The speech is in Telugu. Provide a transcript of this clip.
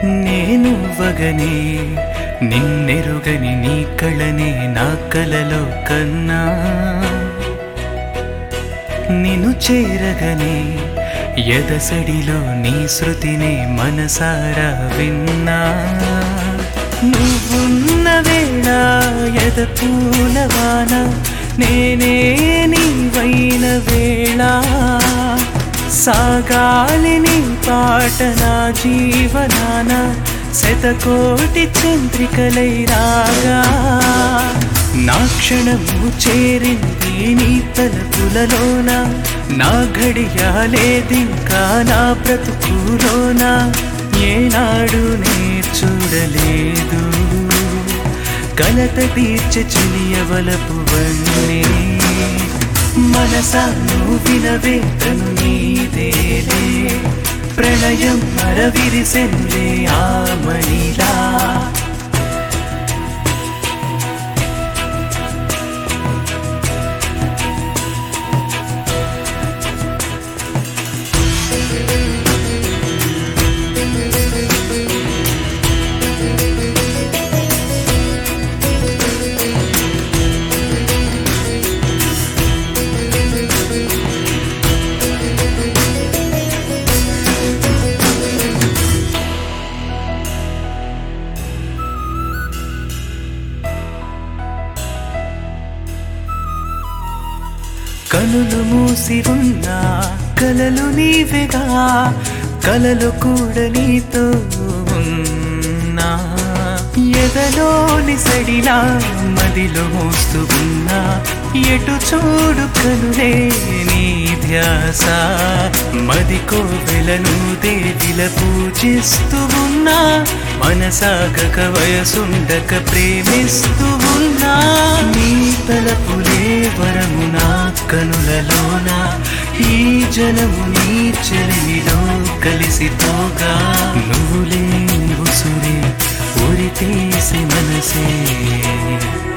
నేను వగనే నిన్నెరుగని నీ కళనే నా కలలో కన్నా నిన్ను చేరగనే ఎదసడిలో నీ శృతినే మనసారా విన్నా నువ్వున్న వేళ ఎద పూలవాన నేనే నీవైన వేళ సాగాలి నీ పాట నా జీవనాన శతకోటి చంద్రికలై రాగా నా క్షణము చేరింది నీ తలపులలోన నా ఘడియాలేదింకా నా బ్రతుకులోన ఏనాడు నే చూడలేదు కలత తీర్చ చెలియవలపు వన్నే మనసాను వినవేతను నీదేలే ప్రణయం మరవిరిసెన్లే ఆమణిలా కనులు మూసి ఉన్నా కలలు నీవెగా కలలు కూడా నీతో ఉన్నా ఎదలోని సడిలా మదిలో మోస్తూ ఉన్నా ఎటు చూడు కనులే నీ ధ్యాస మది కోవెలను దేవిల పూజిస్తూ ఉన్నా మనసాగక వయసుండక ప్రేమిస్తూ ఉన్నా నీ తలపులే వరము నా కనులలోన ఈ జనము నీ చెలిమిలో కలిసిపోగా నువ్వులే ఉసురే ఉరి తీసి మనసే